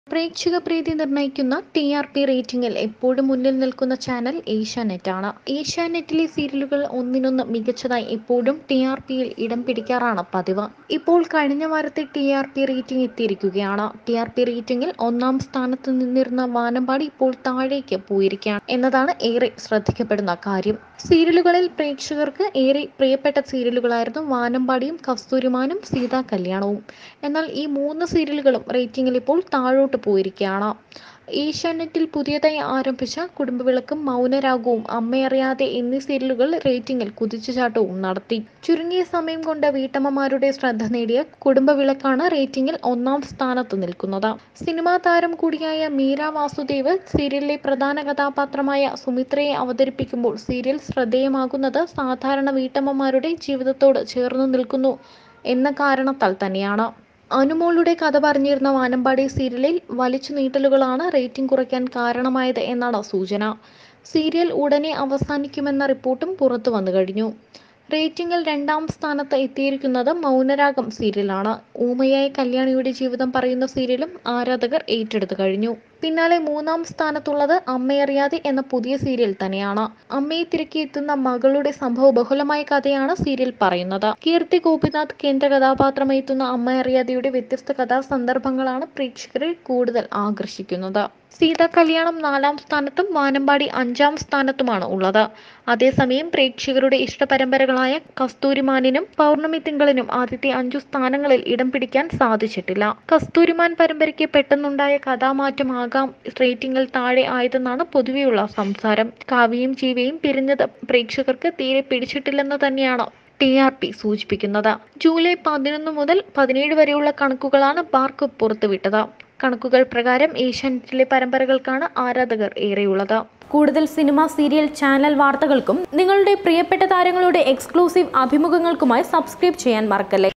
പ്രേക്ഷക പ്രീതി നിർണ്ണയിക്കുന്ന T R P റേറ്റിംഗിൽ എപ്പോഴും മുന്നിൽ നിൽക്കുന്ന ചാനൽ ഏഷ്യാനെറ്റ് ആണ് ഏഷ്യാനെറ്റിലെ സീരിയലുകൾ ഒന്നിനൊന്ന് മികച്ചതായി എപ്പോഴും ടി ആർ പിയിൽ ഇടം പിടിക്കാറാണ് പതിവ് ഇപ്പോൾ കഴിഞ്ഞ വാരത്തെ ടി ആർ പി റേറ്റിംഗ് എത്തിയിരിക്കുകയാണ് ടി ആർ പി റേറ്റിംഗിൽ ഒന്നാം സ്ഥാനത്ത് നിന്നിരുന്ന വാനമ്പാടി ഇപ്പോൾ താഴേക്ക് പോയിരിക്കുകയാണ് എന്നതാണ് ഏറെ ശ്രദ്ധിക്കപ്പെടുന്ന കാര്യം സീരിയലുകളിൽ പ്രേക്ഷകർക്ക് ഏറെ പ്രിയപ്പെട്ട സീരിയലുകളായിരുന്നു വാനമ്പാടിയും കസ്തൂരിമാനും സീതാ കല്യാണവും എന്നാൽ ഈ മൂന്ന് സീരിയലുകളും റേറ്റിംഗിൽ ഇപ്പോൾ താഴോട്ട് പോയിരിക്കുകയാണ് ഏഷ്യാനെറ്റിൽ പുതിയതായി ആരംഭിച്ച കുടുംബവിളക്കും മൗനരാഗവും അമ്മയറിയാതെ എന്നീ സീരിയലുകൾ റേറ്റിംഗിൽ കുതിച്ചുചാട്ടവും നടത്തി ചുരുങ്ങിയ സമയം കൊണ്ട് വീട്ടമ്മമാരുടെ ശ്രദ്ധ നേടിയ കുടുംബവിളക്കാണ് റേറ്റിംഗിൽ ഒന്നാം സ്ഥാനത്ത് നിൽക്കുന്നത് സിനിമാ താരം കൂടിയായ മീര വാസുദേവ് സീരിയലിലെ പ്രധാന കഥാപാത്രമായ സുമിത്രയെ അവതരിപ്പിക്കുമ്പോൾ സീരിയൽ ശ്രദ്ധേയമാകുന്നത് സാധാരണ വീട്ടമ്മമാരുടെ ജീവിതത്തോട് ചേർന്നു നിൽക്കുന്നു എന്ന കാരണത്താൽ തന്നെയാണ് അനുമോളുടെ കഥ പറഞ്ഞിരുന്ന വാനമ്പാടി സീരിയലിൽ വലിച്ചു നീട്ടലുകളാണ് റേറ്റിംഗ് കുറയ്ക്കാൻ കാരണമായത് എന്നാണ് സൂചന സീരിയൽ ഉടനെ അവസാനിക്കുമെന്ന റിപ്പോർട്ടും പുറത്തു വന്നു കഴിഞ്ഞു റേറ്റിംഗിൽ രണ്ടാം സ്ഥാനത്ത് എത്തിയിരിക്കുന്നത് മൗനരാഗം സീരിയലാണ് ഊമയായ കല്യാണിയുടെ ജീവിതം പറയുന്ന സീരിയലും ആരാധകർ ഏറ്റെടുത്തു കഴിഞ്ഞു പിന്നാലെ മൂന്നാം സ്ഥാനത്തുള്ളത് അമ്മയറിയാതെ എന്ന പുതിയ സീരിയൽ തന്നെയാണ് അമ്മയെ തിരക്കി എത്തുന്ന മകളുടെ സംഭവ ബഹുലമായ കഥയാണ് സീരിയൽ പറയുന്നത് കീർത്തി ഗോപിനാഥ് കേന്ദ്ര കഥാപാത്രമായി എത്തുന്ന അമ്മയറിയാതെയുടെ വ്യത്യസ്ത കഥാസന്ദർഭങ്ങളാണ് പ്രേക്ഷകരെ കൂടുതൽ ആകർഷിക്കുന്നത് സീതാ കല്യാണം നാലാം സ്ഥാനത്തും വാനമ്പാടി അഞ്ചാം സ്ഥാനത്തുമാണ് ഉള്ളത് അതേസമയം പ്രേക്ഷകരുടെ ഇഷ്ടപരമ്പരകളായ കസ്തൂരിമാനിനും പൗർണമി തിങ്കളിനും ആദ്യത്തെ അഞ്ചു സ്ഥാനങ്ങളിൽ ഇടം പിടിക്കാൻ സാധിച്ചിട്ടില്ല കസ്തൂരിമാൻ പരമ്പരയ്ക്ക് പെട്ടെന്നുണ്ടായ കഥാമാറ്റമാകാം റേറ്റിംഗിൽ താഴെ ആയതെന്നാണ് പൊതുവെയുള്ള സംസാരം കാവ്യയും ജീവയും പിരിഞ്ഞത് പ്രേക്ഷകർക്ക് തീരെ പിടിച്ചിട്ടില്ലെന്ന് തന്നെയാണ് ടി ആർ പി സൂചിപ്പിക്കുന്നത് ജൂലൈ പതിനൊന്ന് മുതൽ പതിനേഴ് വരെയുള്ള കണക്കുകളാണ് ബാർക്ക് പുറത്തുവിട്ടത് കണക്കുകൾ പ്രകാരം ഏഷ്യാനെറ്റിലെ പരമ്പരകൾക്കാണ് ആരാധകർ ഏറെയുള്ളത് കൂടുതൽ സിനിമ സീരിയൽ ചാനൽ വാർത്തകൾക്കും നിങ്ങളുടെ പ്രിയപ്പെട്ട താരങ്ങളുടെ എക്സ്ക്ലൂസീവ് അഭിമുഖങ്ങൾക്കുമായി സബ്സ്ക്രൈബ് ചെയ്യാൻ മറക്കല്ലേ